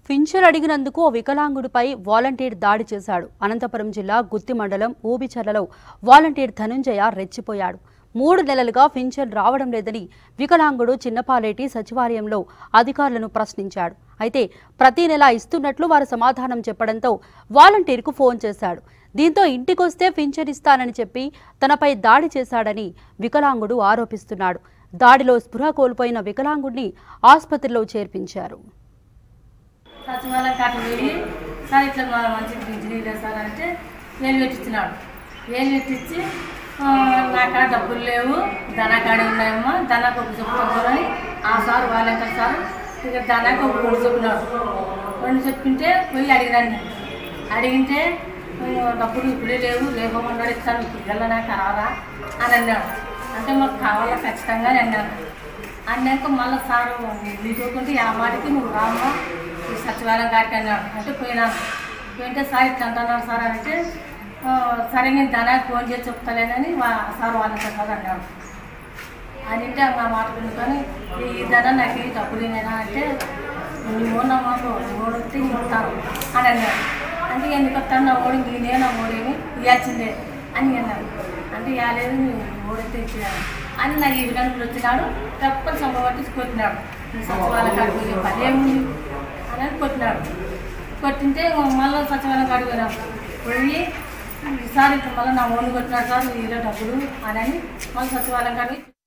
pension అడిగినందుకు ఓ వికలాంగుడిపై volunteer దాడి చేశాడు అనంతపురం జిల్లా గుత్తి మండలం ఊబిచర్లలో వాలంటీర్ ధనుంజయ రెచ్చిపోయాడు మూడు నెలలుగా పింఛన్ రావడం లేదని వికలాంగుడు చిన్నపాలేటి సచివాలయంలో అధికారులను ప్రశ్నించాడు అయితే ప్రతి నెల ఇస్తున్నట్లు వారు సమాధానం చెప్పడంతో వాలంటీర్కు ఫోన్ చేశాడు దీంతో ఇంటికొస్తే పింఛన్ ఇస్తానని చెప్పి తనపై దాడి చేశాడని వికలాంగుడు ఆరోపిస్తున్నాడు దాడిలో స్పృహ కోల్పోయిన వికలాంగుడిని ఆసుపత్రిలో చేర్పించారు సచివాలయం కాట పోయి సార్ ఇట్లా మా మంచి పింఛన్ లేదు సార్ అంటే వేలు పెట్టించినాడు వేలు పెట్టించి ఆ, నా కాడ డబ్బులు లేవు ధనా కాడ ఉన్నాయమ్మా ధనాకు ఒక చెప్తున్నారని ఆ సార్ వాళ్ళంటారు సార్ ఇక ధనాకు ఒక రెండు చెప్పినాడు రెండు చెప్పింటే పోయి అడిగినాను నేను అడిగింటే "ఆ, డబ్బులు ఇప్పుడే లేవు లేకపోమన్నాడు ఇస్తాను ఇప్పుడు వెళ్ళనాక రారా అని అన్నాడు అంటే మాకు కావాలా ఖచ్చితంగా అని అన్నాను అన్నాక మళ్ళీ సార్ నీ చూకుంటే ఆ మాటకి నువ్వు రామ్మా ఈ సచివాలయం గారికి అన్నాడు అంటే పోయినాను పోయింటే సార్ ఇట్లా అంటున్నాను సార్ అంటే "ఆ, సరే నేను ధనానికి ఫోన్ చేసి చెప్తలేనని మా సార్ వాళ్ళకి సార్ అన్నాడు అని అంటే నా మాట వినుకొని ఈ ధన నాకు ఈ డబ్బులు ఏమైనా అంటే నీ ఓన్ మాకు ఓడి వస్తే నేను వస్తాను అని అన్నాడు అంటే ఎందుకు వస్తాను నా ఓడి నేనే నా ఓడేమి ఇవ్వాల్సిందే అని అన్నాడు అంటే ఇవ్వలేదు నువ్వు ఓడితే ఇచ్చినాడు అని నా ఈ విధానికి వచ్చినాడు తప్పని సంభవట్టి కొట్టినాడు నీ సచివాలయం కాడికి పోయే పని ఏముంది అని కొట్టినాడు కొట్టింటే మళ్ళీ సచివాలయం కాడికి పోయినాం పోయి ఈసారి మళ్ళీ నా ఓన్ కొట్టినాడు సార్ ఇలా డబ్బులు అని మళ్ళీ సచివాలయం కాడికి